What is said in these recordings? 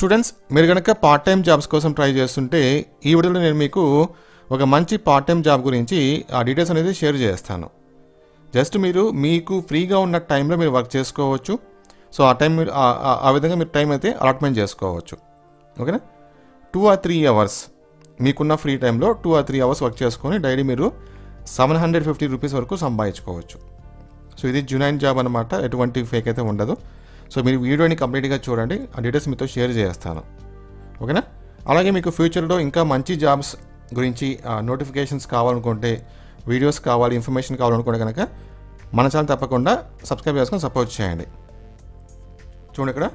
students మీరు కనుక part time jobs కోసం ట్రై చేస్తుంటే ఈ వీడియోలో నేను మీకు ఒక మంచి పార్ట్ టైం జాబ్ గురించి ఆ డీటెయిల్స్ అనేది షేర్ చేస్తాను జస్ట్ మీరు మీకు ఫ్రీగా ఉన్న టైంలో మీరు వర్క్ చేసుకోవచ్చు సో ఆ టైం మీరు ఆ- ఆ- ఆ విధంగా మీరు టైం అయితే అలాట్మెంట్ చేసుకోవచ్చు ఓకేనా టూ ఆర్ త్రీ అవర్స్ మీకున్న ఫ్రీ టైంలో two or three hours work చేసుకొని డైలీ మీరు సెవెన్ హండ్రెడ్ ఫిఫ్టీ రూపీస్ వరకు సంపాదించుకోవచ్చు సో ఇది జునైన్ జాబ్ అనమాట ఎటువంటి ఫేక్ అయితే ఉండదు సో మీరు వీడియోని కంప్లీట్గా చూడండి ఆ డీటెయిల్స్ మీతో షేర్ చేస్తాను ఓకేనా అలాగే మీకు ఫ్యూచర్లో ఇంకా మంచి జాబ్స్ గురించి నోటిఫికేషన్స్ కావాలనుకుంటే వీడియోస్ కావాలి ఇన్ఫర్మేషన్ కావాలనుకుంటే కనుక మన ఛానల్ తప్పకుండా సబ్స్క్రైబ్ చేసుకొని సపోర్ట్ చేయండి చూడండి ఇక్కడ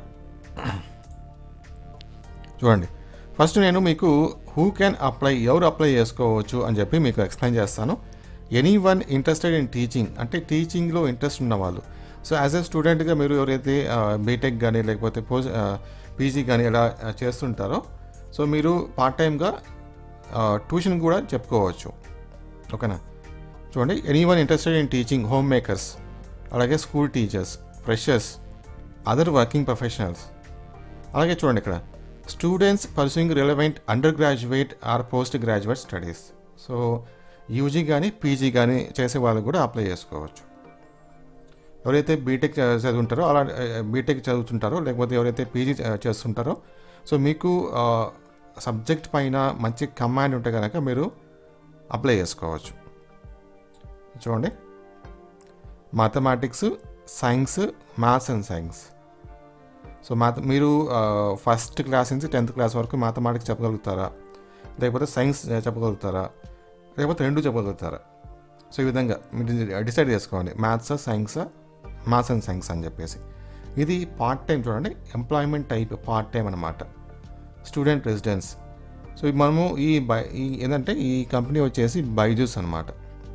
చూడండి ఫస్ట్ నేను మీకు హూ క్యాన్ అప్లై ఎవరు అప్లై చేసుకోవచ్చు అని చెప్పి మీకు ఎక్స్ప్లెయిన్ చేస్తాను anyone interested in teaching అంటే టీచింగ్లో ఇంట్రెస్ట్ ఉన్న వాళ్ళు సో యాజ్ ఎ స్టూడెంట్గా మీరు ఎవరైతే బీటెక్ కానీ లేకపోతే పోస్ట్ పీజీ కానీ ఇలా ఆ, చేస్తుంటారో సో మీరు పార్ట్ టైంగా ట్యూషన్ కూడా చెప్పుకోవచ్చు ఓకేనా చూడండి anyone interested in teaching homemakers అలాగే school teachers freshers other working professionals అలాగే చూడండి ఇక్కడ students pursuing relevant undergraduate or postgraduate studies so UG కానీ పీజీ కానీ చేసే వాళ్ళు కూడా అప్లై చేసుకోవచ్చు ఎవరైతే బీటెక్ చదువుంటారో అలా బీటెక్ చదువుతుంటారో లేకపోతే ఎవరైతే పీజీ చేస్తుంటారో సో మీకు సబ్జెక్ట్ పైన మంచి కమాండ్ ఉంటే కనుక మీరు అప్లై చేసుకోవచ్చు చూడండి mathematics science maths and science so math మీరు ఫస్ట్ క్లాస్ నుంచి టెన్త్ క్లాస్ వరకు మ్యాథమెటిక్స్ చెప్పగలుగుతారా లేకపోతే సైన్స్ చెప్పగలుగుతారా లేకపోతే రెండు చెప్పగలుగుతారా సో ఈ విధంగా మీరు డిసైడ్ చేసుకోండి maths science maths and science అని చెప్పేసి ఇది పార్ట్ టైం చూడండి ఎంప్లాయ్మెంట్ టైప్ పార్ట్ టైం అనమాట స్టూడెంట్ రెసిడెన్స్ సో ఇది మనము ఈ బై ఈ ఏంటంటే ఈ కంపెనీ వచ్చేసి బైజూస్ అనమాట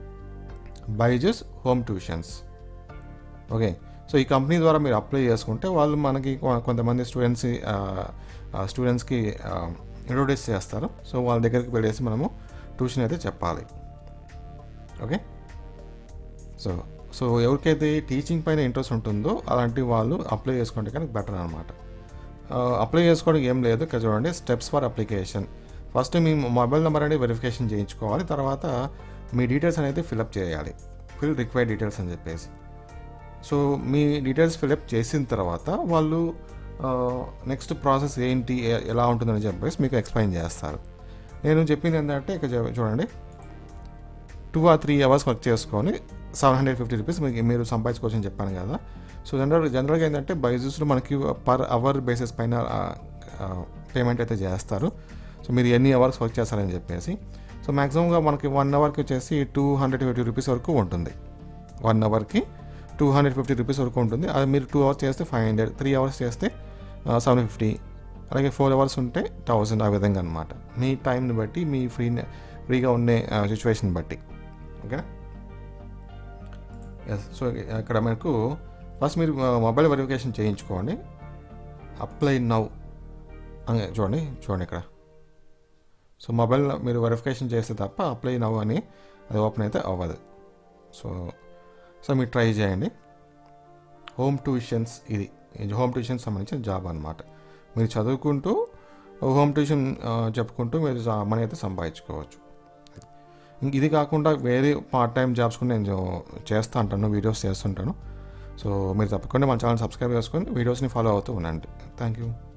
Byju's home tuitions okay so ఈ కంపెనీ ద్వారా మీరు అప్లై చేసుకుంటే వాళ్ళు మనకి కొ- కొంతమంది స్టూడెంట్స్ స్టూడెంట్స్కి ఇంట్రొడ్యూస్ చేస్తారు సో వాళ్ళ దగ్గరికి వెళ్ళేసి మనము ట్యూషన్ అయితే చెప్పాలి ఓకే సో సో ఎవరికైతే టీచింగ్ పైన ఇంట్రెస్ట్ ఉంటుందో అలాంటి వాళ్ళు అప్లై చేసుకుంటే కనుక బెటర్ అనమాట అప్లై చేసుకోవడానికి ఏం లేదు ఇక్కడ చూడండి స్టెప్స్ ఫర్ అప్లికేషన్ ఫస్ట్ మీ మొబైల్ నెంబర్ అనేది వెరిఫికేషన్ చేయించుకోవాలి తర్వాత మీ డీటెయిల్స్ అనేది ఫిలప్ చేయాలి ఫిల్ రిక్వైర్డ్ డీటెయిల్స్ అని చెప్పేసి సో మీ డీటెయిల్స్ ఫిలప్ చేసిన తర్వాత వాళ్ళు నెక్స్ట్ ప్రాసెస్ ఏంటి ఎ- ఎలా ఉంటుందని చెప్పేసి మీకు ఎక్స్ప్లెయిన్ చేస్తారు నేను చెప్పింది ఏంటంటే ఇక్కడ చూ- చూడండి two or three hours work చేసుకొని సెవెన్ హండ్రెడ్ ఫిఫ్టీ రూపీస్ మీకు మీరు సంపాదించుకోవచ్చు అని చెప్పాను కదా సో జనరల్ జనరల్గా ఏంటంటే బైజూస్లో మనకి పర్ అవర్ బేసిస్ పైన పేమెంట్ అయితే చేస్తారు సో మీరు ఎన్ని అవర్స్ వర్క్ చేస్తారని చెప్పేసి సో మ్యాక్సిమంగా మనకి వన్ అవర్కి వచ్చేసి టూ హండ్రెడ్ ఫిఫ్టీ రూపీస్ వరకు ఉంటుంది వన్ అవర్కి టూ హండ్రెడ్ ఫిఫ్టీ రూపీస్ వరకు ఉంటుంది అది మీరు టూ అవర్స్ చేస్తే ఫైవ్ హండ్రెడ్ త్రీ అవర్స్ చేస్తే సెవెన్ ఫిఫ్టీ అలాగే ఫోర్ అవర్స్ ఉంటే థౌసండ్ ఆ విధంగా అనమాట మీ టైంని బట్టి మీ ఫ్రీ ఫ్రీగా ఉండే సిచ్యువేషన్ బట్టి ఓకేనా ఎస్ సో ఇక్కడ మనకు ఫస్ట్ మీరు మొబైల్ వెరిఫికేషన్ చేయించుకోండి అప్లై నౌ అని చూడండి చూడండి ఇక్కడ సో మొబైల్ మీరు వెరిఫికేషన్ చేస్తే తప్ప అప్లై నవ్ అని అది ఓపెన్ అయితే అవ్వదు సో సో మీరు ట్రై చేయండి హోమ్ ట్యూషన్స్ ఇది ఇది హోమ్ ట్యూషన్ సంబంధించిన జాబ్ అనమాట మీరు చదువుకుంటూ హోమ్ ట్యూషన్ ఆ, చెప్పుకుంటూ మీరు జా- మనీ అయితే సంపాదించుకోవచ్చు ఇంక ఇది కాకుండా వేరే పార్ట్ టైం జాబ్స్ కూడా నేను చేస్తూ ఉంటాను వీడియోస్ చేస్తుంటాను సో మీరు తప్పకుండా మన ఛానల్ సబ్స్క్రైబ్ చేసుకొని వీడియోస్ని ఫాలో అవుతూ ఉండండి థ్యాంక్ యూ